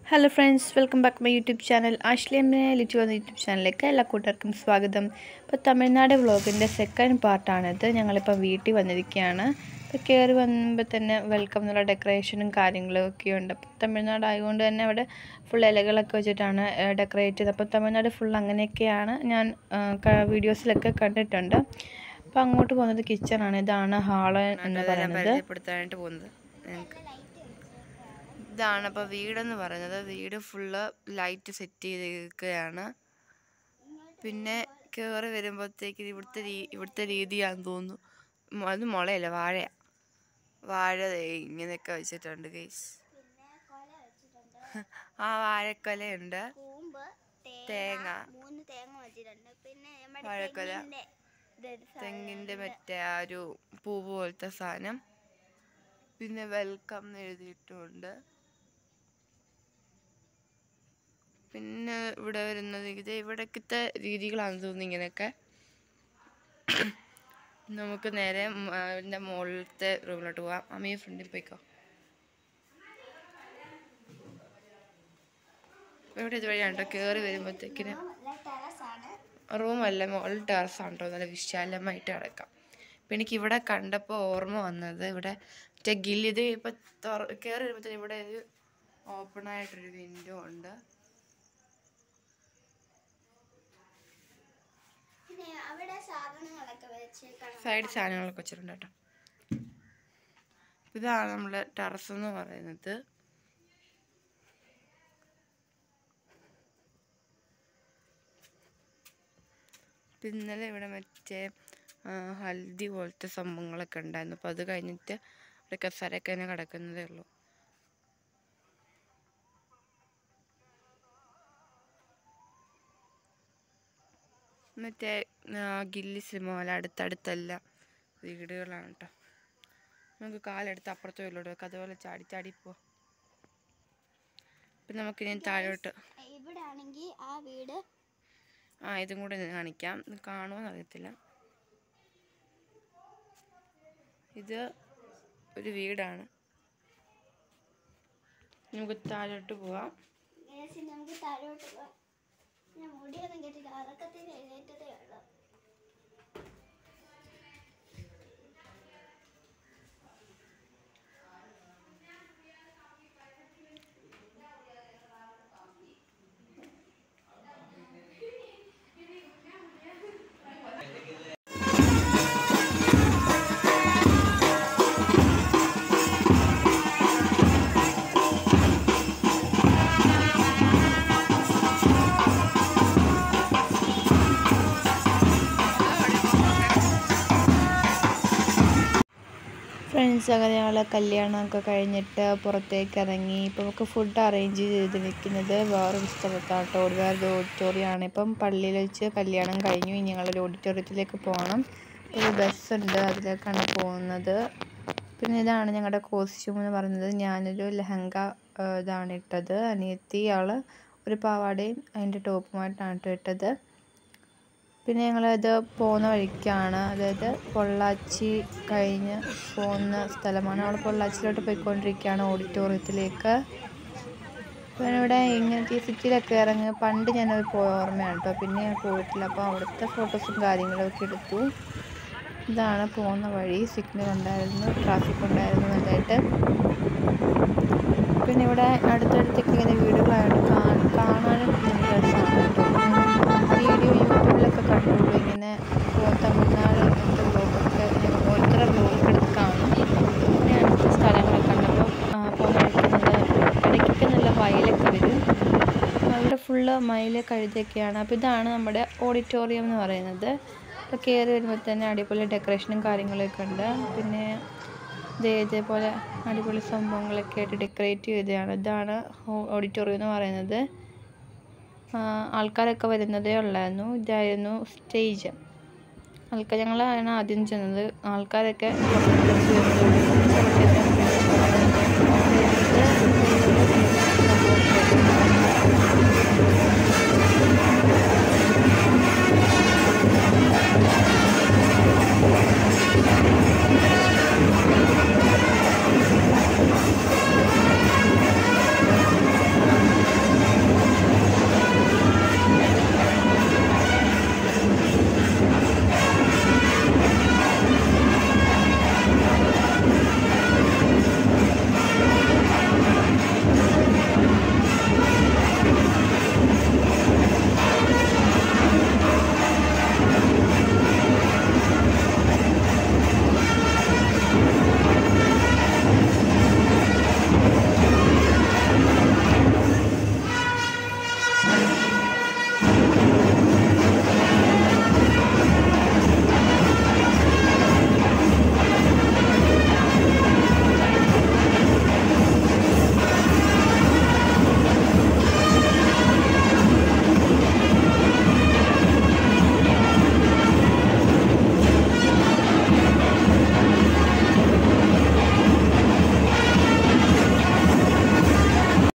Hello friends welcome back my YouTube channel ആഷ്ലിയമ്മ ലിറ്റു എന്ന യൂട്യൂബ് ചാനലിലേക്ക് എല്ലാ കൂട്ടുകാർക്കും സ്വാഗതം ഇപ്പോൾ തമിഴ്നാട് വ്ളോഗിൻ്റെ സെക്കൻഡ് പാർട്ടാണിത് ഞങ്ങളിപ്പോൾ വീട്ടിൽ വന്നിരിക്കുകയാണ് ഇപ്പോൾ കയറി വന്നപ്പോൾ തന്നെ വെൽക്കം എന്നുള്ള ഡെക്കറേഷനും കാര്യങ്ങളും ഒക്കെ ഉണ്ട് അപ്പോൾ തമിഴ്നാട് ആയതുകൊണ്ട് തന്നെ അവിടെ ഫുൾ ഇലകളൊക്കെ വെച്ചിട്ടാണ് ഡെക്കറേറ്റ് ചെയ്തത് അപ്പോൾ തമിഴ്നാട് ഫുൾ അങ്ങനെയൊക്കെയാണ് ഞാൻ വീഡിയോസിലൊക്കെ കണ്ടിട്ടുണ്ട് അപ്പോൾ അങ്ങോട്ട് പോകുന്നത് കിച്ചണാണ് ഇതാണ് ഹാള് എന്ന് പറയുന്നത് പരിചയപ്പെടുത്താനായിട്ട് പോകുന്നത് ഞങ്ങൾക്ക് ഇതാണ് അപ്പോൾ വീടെന്ന് പറയുന്നത് വീട് ഫുള്ള് ലൈറ്റ് സെറ്റ് ചെയ്തിരിക്കുകയാണ് പിന്നെ കയറി വരുമ്പോഴത്തേക്ക് ഇവിടുത്തെ രീ ഇവിടുത്തെ രീതിയാണെന്ന് തോന്നുന്നു മ- അത് മുളയല്ല വാഴയാ വാഴ ദേ ഇങ്ങനെയൊക്കെ വെച്ചിട്ടുണ്ട് ഗൈസ് ആ വാഴക്കൊലയുണ്ട് കൂമ്പ് തേങ്ങ മൂന്ന് തേങ്ങ വെച്ചിട്ടുണ്ട് പിന്നെ നമ്മുടെ വാഴക്കൊല തെങ്ങിന്റെ ഇതൊരു സാധനം. തെങ്ങിൻ്റെ മറ്റേ ആ ഒരു പൂവ് പോലത്തെ സാധനം പിന്നെ വെൽക്കം എന്ന് എഴുതിയിട്ടുണ്ട് പിന്നെ ഇവിടെ വരുന്നത് ഇത് ഇവിടത്തെ രീതികളാണെന്ന് തോന്നുന്നു ഇങ്ങനെയൊക്കെ നമുക്ക് നേരെ മ- ആ, ഇതിൻ്റെ മുകളിലത്തെ റൂമിലോട്ട് പോവാം അമ്മയെ ഫ്രണ്ടിൽ പോയിക്കോ ഇവിടെ ഇതുവഴിയാണ് കേട്ടോ കയറി വരുമ്പോഴത്തേക്കിന് നല്ല terrace ആണ്. റൂമല്ല മുകളിൽ ടെറസാണ് കേട്ടോ നല്ല വിശാലമായിട്ട് കിടക്കാം അപ്പം എനിക്ക് ഇവിടെ കണ്ടപ്പോൾ ഓർമ്മ വന്നത് ഇവിടെ മറ്റേ ഗില്ല് ഇത് ഇപ്പം കയറി വരുമ്പോഴത്തേന് ഇവിടെ ഒരു ഓപ്പൺ ആയിട്ടൊരു വിൻഡോ ഉണ്ട് പിന്നെ അവിടെ സാധനങ്ങളൊക്കെ വെച്ച് കാണാം. സൈഡ് സാധനങ്ങളൊക്കെ വെച്ചിട്ടുണ്ട് കേട്ടോ ഇതാണ് നമ്മുടെ ടെറസ് എന്ന് പറയുന്നത് ഇപ്പം ഇന്നലെ ഇവിടെ മറ്റേ ആ, ഹൽദി പോലത്തെ സംഭവങ്ങളൊക്കെ ഉണ്ടായിരുന്നു അപ്പോൾ അത് കഴിഞ്ഞിട്ട് ഇവിടെ കസരയൊക്കെ തന്നെ കിടക്കുന്നതേ ഉള്ളൂ മറ്റേ ആ, ഗില്ലി സിനിമ പോലെ അടുത്തടുത്തല്ല വീടുകളാണ് കേട്ടോ നമുക്ക് കാലെടുത്ത് അപ്പുറത്തെ വീട്ടിലോട്ട് വെക്കാം അതുപോലെ ചാടി ചാടി പോ പിന്നെ നമുക്കിനി താഴോട്ട് ഇവിടെ ആണെങ്കിൽ ആ വീട് ആ ഇതും കൂടെ ഒന്ന് കാണിക്കാം ഇത് കാണുമോന്ന് അറിയത്തില്ല ഇത് ഒരു വീടാണ് നമുക്ക് താഴോട്ട് പോവാം ഏസി നമുക്ക് താഴോട്ട് പോവാം ഞാൻ മുടിയൊന്നും കെട്ടില്ല അറക്കത്തിന് എഴുന്നേറ്റതേ ഉള്ളൂ ഫ്രണ്ട്സ് അങ്ങനെ ഞങ്ങൾ കല്യാണമൊക്കെ കഴിഞ്ഞിട്ട് പുറത്തേക്ക് ഇറങ്ങി ഇപ്പം നമുക്ക് ഫുഡ് അറേഞ്ച് ചെയ്ത് വെക്കുന്നത് വേറൊരു സ്ഥലത്താണ് കേട്ടോ വേറൊരു ഓഡിറ്റോറിയമാണ് ഇപ്പം പള്ളിയിൽ വെച്ച് കല്യാണം കഴിഞ്ഞു ഇനി ഞങ്ങളൊരു ഓഡിറ്റോറിയത്തിലേക്ക് പോകണം ഒരു ബസ്സുണ്ട് അതിലേക്കാണ് പോകുന്നത് പിന്നെ ഇതാണ് ഞങ്ങളുടെ കോസ്റ്റ്യൂം എന്ന് പറയുന്നത് ഞാനൊരു ലെഹങ്ക ആ, ഇതാണ് ഇട്ടത് അനിയത്തി ആൾ ഒരു പാവാടയും അതിൻ്റെ ടോപ്പുമായിട്ടാണ് കേട്ടോ ഇട്ടത് പിന്നെ ഞങ്ങളത് പോകുന്ന വഴിക്കാണ് അതായത് പൊള്ളാച്ചി കഴിഞ്ഞ് പോകുന്ന സ്ഥലമാണ് നമ്മൾ പൊള്ളാച്ചിയിലോട്ട് പോയിക്കൊണ്ടിരിക്കുകയാണ് ഓഡിറ്റോറിയത്തിലേക്ക് പിന്നെ ഇവിടെ ഇങ്ങനത്തെ ഈ സിറ്റിയിലൊക്കെ ഇറങ്ങി പണ്ട് ഞാൻ പോയ ഓർമ്മയാണ് കേട്ടോ പിന്നെ ഞാൻ പോയിട്ടില്ല അപ്പോൾ അവിടുത്തെ ഫോട്ടോസും കാര്യങ്ങളും ഒക്കെ എടുത്തു ഇതാണ് പോകുന്ന വഴി സിഗ്നൽ ഉണ്ടായിരുന്നു ട്രാഫിക് ഉണ്ടായിരുന്നു നല്ലതായിട്ട് പിന്നെ ഇവിടെ അടുത്തടുത്തൊക്കെ ഇങ്ങനെ വീടുകളായിട്ട് കാ- കാണാനും നല്ല രസമാണ് കേട്ടോ വീഡിയോ യൂട്യൂബിലൊക്കെ കണ്ടുള്ളൂ ഇങ്ങനെ ഇപ്പോൾ തമിഴ്നാട് അങ്ങനത്തെ ബ്ലോഗൊക്കെ ഓരോരുത്തരുടെ ബ്ലോഗൊക്കെ എടുത്ത് കാണും പിന്നെ അടുത്ത സ്ഥലങ്ങളൊക്കെ കണ്ടപ്പോൾ പോകുന്ന വഴിക്ക് നല്ല ഇടയ്ക്കൊക്കെ നല്ല വയലൊക്കെ വരും അവിടെ ഫുള്ള് മയില് കഴുതൊക്കെയാണ് അപ്പോൾ ഇതാണ് നമ്മുടെ ഓഡിറ്റോറിയം എന്ന് പറയുന്നത് അപ്പോൾ കയറി വരുമ്പോൾ തന്നെ അടിപൊളി ഡെക്കറേഷനും കാര്യങ്ങളൊക്കെ ഉണ്ട് പിന്നെ ദേ ഇതേപോലെ അടിപൊളി സംഭവങ്ങളൊക്കെ ആയിട്ട് ഡെക്കറേറ്റ് ചെയ്തതാണ് ഇതാണ് ഓഡിറ്റോറിയം എന്ന് പറയുന്നത് ആ, ആൾക്കാരൊക്കെ വരുന്നതേ ഉള്ളായിരുന്നു ഇതായിരുന്നു സ്റ്റേജ് ആൾക്കാർ ഞങ്ങളാണ് ആദ്യം ചെന്നത് ആൾക്കാരൊക്കെ കുറച്ച് കുറച്ച് വരുന്നതേ ഉള്ളൂ.